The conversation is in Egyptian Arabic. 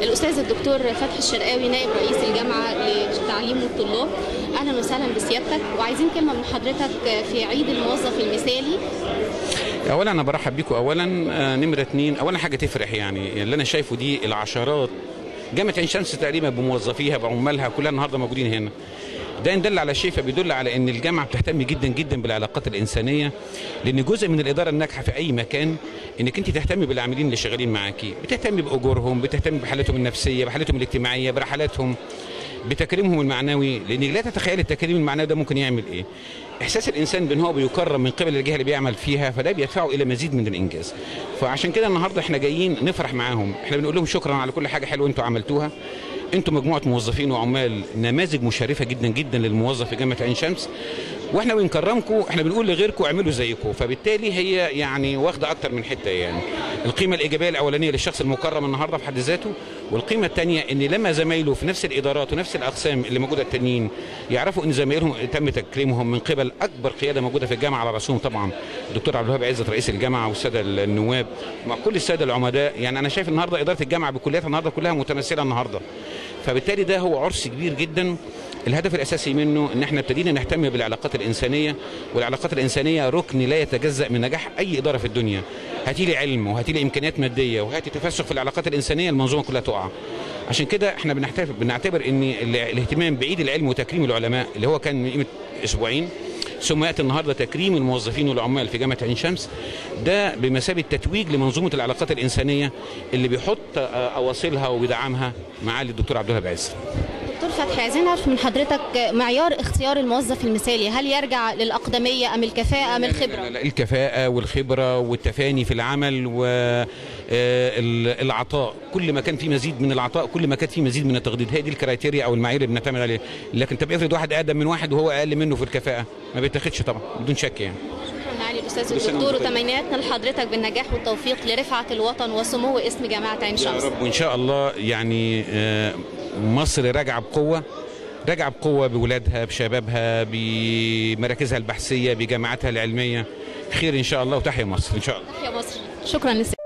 الاستاذ الدكتور فتحي الشرقاوي نائب رئيس الجامعه للتعليم والطلاب اهلا وسهلا بسيادتك وعايزين كلمه من حضرتك في عيد الموظف المثالي اولا انا برحب بيكم اولا آه، نمره اتنين اولا حاجه تفرح يعني اللي انا شايفه دي العشرات جامعه عين شمس تقريبا بموظفيها بعمالها كلها النهارده موجودين هنا ده ان دل على شيء فبيدل على ان الجامعه بتهتم جدا جدا بالعلاقات الانسانيه لان جزء من الاداره الناجحه في اي مكان انك انت تهتمي بالعاملين اللي شغالين معاكي بتهتمي باجورهم بتهتمي بحالتهم النفسيه بحالتهم الاجتماعيه برحلاتهم بتكريمهم المعنوي لانك لا تتخيل التكريم المعنوي ده ممكن يعمل ايه احساس الانسان بان هو بيكرم من قبل الجهه اللي بيعمل فيها فده بيدفعه الى مزيد من الانجاز فعشان كده النهارده احنا جايين نفرح معاهم احنا بنقول لهم شكرا على كل حاجه حلوه انتوا عملتوها انتوا مجموعه موظفين وعمال نماذج مشرفه جدا جدا للموظف في جامعه عين شمس واحنا بنكرمكم احنا بنقول لغيركم اعملوا زيكم فبالتالي هي يعني واخده اكتر من حته يعني القيمه الايجابيه الاولانيه للشخص المكرم النهارده في حد ذاته والقيمه الثانيه ان لما زمايله في نفس الادارات ونفس الاقسام اللي موجوده التانيين يعرفوا ان زمايلهم تم تكريمهم من قبل اكبر قياده موجوده في الجامعه على راسهم طبعا الدكتور عبد الوهاب عزت رئيس الجامعه والساده النواب مع كل الساده العمداء يعني انا شايف النهارده اداره الجامعه بكلياتها النهارده كلها متمثله النهارده فبالتالي ده هو عرس كبير جدا الهدف الاساسي منه ان احنا ابتدينا نهتم بالعلاقات الانسانيه والعلاقات الانسانيه ركن لا يتجزا من نجاح اي اداره في الدنيا هاتي لي علم وهاتي لي امكانيات ماديه وهاتي تفسخ في العلاقات الانسانيه المنظومه كلها تقع عشان كده احنا بنعتبر بنعتبر ان ال- الاهتمام بعيد العلم وتكريم العلماء اللي هو كان من قيمه اسبوعين ثم ياتي النهارده تكريم الموظفين والعمال في جامعه عين شمس ده بمثابه تتويج لمنظومه العلاقات الانسانيه اللي بيحط آه، اواصلها وبيدعمها معالي الدكتور عبد الوهاب عز دكتور فتحي عايزين نعرف من حضرتك معيار اختيار الموظف المثالي هل يرجع للاقدميه ام الكفاءه ام الخبره لا لا الكفاءة والخبرة والتفاني في العمل والعطاء كل ما كان في مزيد من العطاء كل ما كان في مزيد من التقدير هي دي الكرايتيريا او المعايير اللي بنعتمد عليها لكن طب افرض واحد اقدم من واحد وهو اقل منه في الكفاءة ما بيتاخدش طبعا بدون شك يعني شكرا معالي الاستاذ كل سنة الدكتور وأنت طيب. وتمنياتنا لحضرتك بالنجاح والتوفيق لرفعه الوطن وسمو اسم جامعه عين يا شمس رب وان شاء الله يعني آه، مصر راجعه بقوه راجعه بقوه بولادها بشبابها بمراكزها البحثيه بجامعاتها العلميه خير ان شاء الله وتحيا مصر ان شاء الله يا مصر شكرا لسيادتك